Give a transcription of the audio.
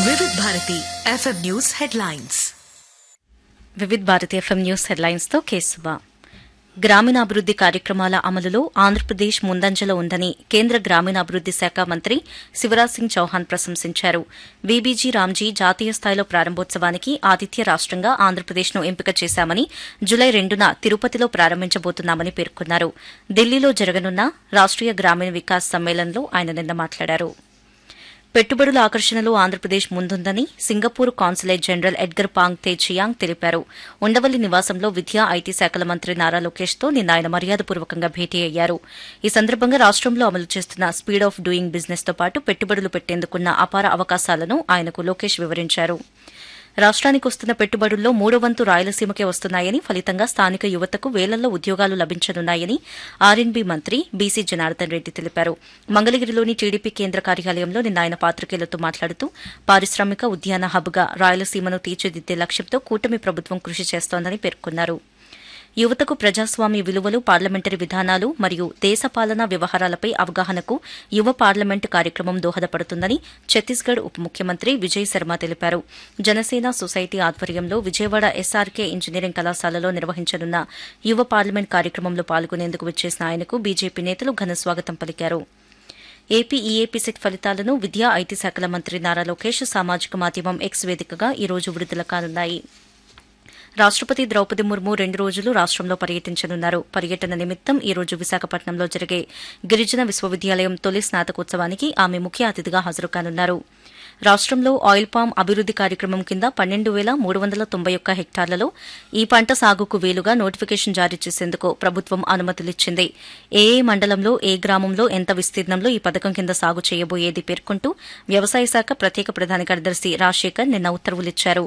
వివిధ Bharati FM news headlines Vividh Bharati FM news headlines తో కేసువా గ్రామీణాభివృద్ది కార్యక్రమాల అమలులో ఆంధ్రప్రదేశ్ ముందంజలో ఉందని కేంద్ర గ్రామీణాభివృద్ది శాఖ మంత్రి శివరాజ్ సింగ్ చౌహాన్ ప్రశంసించారు వీబీజీ రామ్జీ జాతీయ స్థాయిలో ప్రారంభోత్సవానికి ఆతిథ్య రాష్టంగా ఆంధ్రప్రదేశ్ను ఎంపిక చేశామని జులై రెండున తిరుపతిలో ప్రారంభించబోతున్నామని పేర్కొన్నారు ఢిల్లీలో జరగనున్న రాష్ట్రీయ గ్రామీణ వికాస్ సమ్మేళనంలో ఆయన నిన్న మాట్లాడారు పెట్టుబడుల ఆకర్షణలో ఆంధ్రప్రదేశ్ ముందుందని Singapore consulate general Edgar Pang Tze Chiang తెలిపారు ఉండవల్లి నివాసంలో విద్యా ఐటీ శాఖల మంత్రి నారా లోకేష్ తో నిన్న ఆయన మర్యాదపూర్వకంగా భేటీ అయ్యారు ఈ సందర్భంగా రాష్టంలో అమలు చేస్తున్న స్పీడ్ ఆఫ్ డూయింగ్ బిజినెస్ తో పాటు పెట్టుబడులు పెట్టేందుకున్న అపార అవకాశాలను ఆయనకు లోకేష్ వివరించారు రాష్ట్రానికి వస్తున్న పెట్టుబడుల్లో మూడో వంతు రాయలసీమకే వస్తున్నాయని ఫలితంగా స్థానిక యువతకు వేలల్లో ఉద్యోగాలు లభించనున్నాయని ఆర్ఎన్బీ మంత్రి బీసీ జనార్దన్ రెడ్డి తెలిపారు మంగళగిరిలోని టీడీపీ కేంద్ర కార్యాలయంలో నిన్న ఆయన పాత్రికేయులతో మాట్లాడుతూ పారిశ్రామిక ఉద్యాన హబ్గా రాయలసీమను తీర్చిదిద్దే లక్ష్యంతో కూటమి ప్రభుత్వం కృషి చేస్తోందని పేర్కొన్నారు యువతకు ప్రజాస్వామ్య విలువలు పార్లమెంటరీ విధానాలు మరియు దేశపాలనా వ్యవహారాలపై అవగాహనకు యువ పార్లమెంటు కార్యక్రమం దోహదపడుతుందని ఛత్తీస్గఢ్ ఉప ముఖ్యమంత్రి విజయ్ శర్మ తెలిపారు జనసేన సొసైటీ ఆధ్వర్యంలో విజయవాడ ఎస్ఆర్కే ఇంజనీరింగ్ కళాశాలలో నిర్వహించనున్న యువ పార్లమెంట్ కార్యక్రమంలో పాల్గొనేందుకు వచ్చేసిన ఆయనకు బీజేపీ నేతలు ఘన స్వాగతం పలికారు ఏపీ ఈఏపీ సెట్ ఫలితాలను విద్యా ఐటీ శాఖల మంత్రి నారా లోకేష్ సామాజిక మాధ్యమం ఎక్స్ వేదికగా ఈ రోజు విడుదల కానున్నాయి రాష్టపతి ద్రౌపది ముర్ము రెండు రోజులు రాష్టంలో పర్యటించనున్నారు పర్యటన నిమిత్తం ఈ రోజు విశాఖపట్నంలో జరిగే గిరిజన విశ్వవిద్యాలయం తొలి స్నాతకోత్సవానికి ఆమె ముఖ్య అతిథిగా హాజరు కానున్నారు రాష్టంలో ఆయిల్ పామ్ అభివృద్ది కార్యక్రమం కింద పన్నెండు వేల మూడు వందల తొంభై ఒక్క హెక్టార్లలో ఈ పంట సాగుకు వీలుగా నోటిఫికేషన్ జారీ చేసేందుకు ప్రభుత్వం అనుమతులిచ్చింది ఏ ఏ మండలంలో ఏ గ్రామంలో ఎంత విస్తీర్ణంలో ఈ పథకం కింద సాగు చేయబోయేది పేర్కొంటూ వ్యవసాయ శాఖ ప్రత్యేక ప్రధాన కార్యదర్శి రాజశేఖర్ నిన్న ఉత్తర్వులిచ్చారు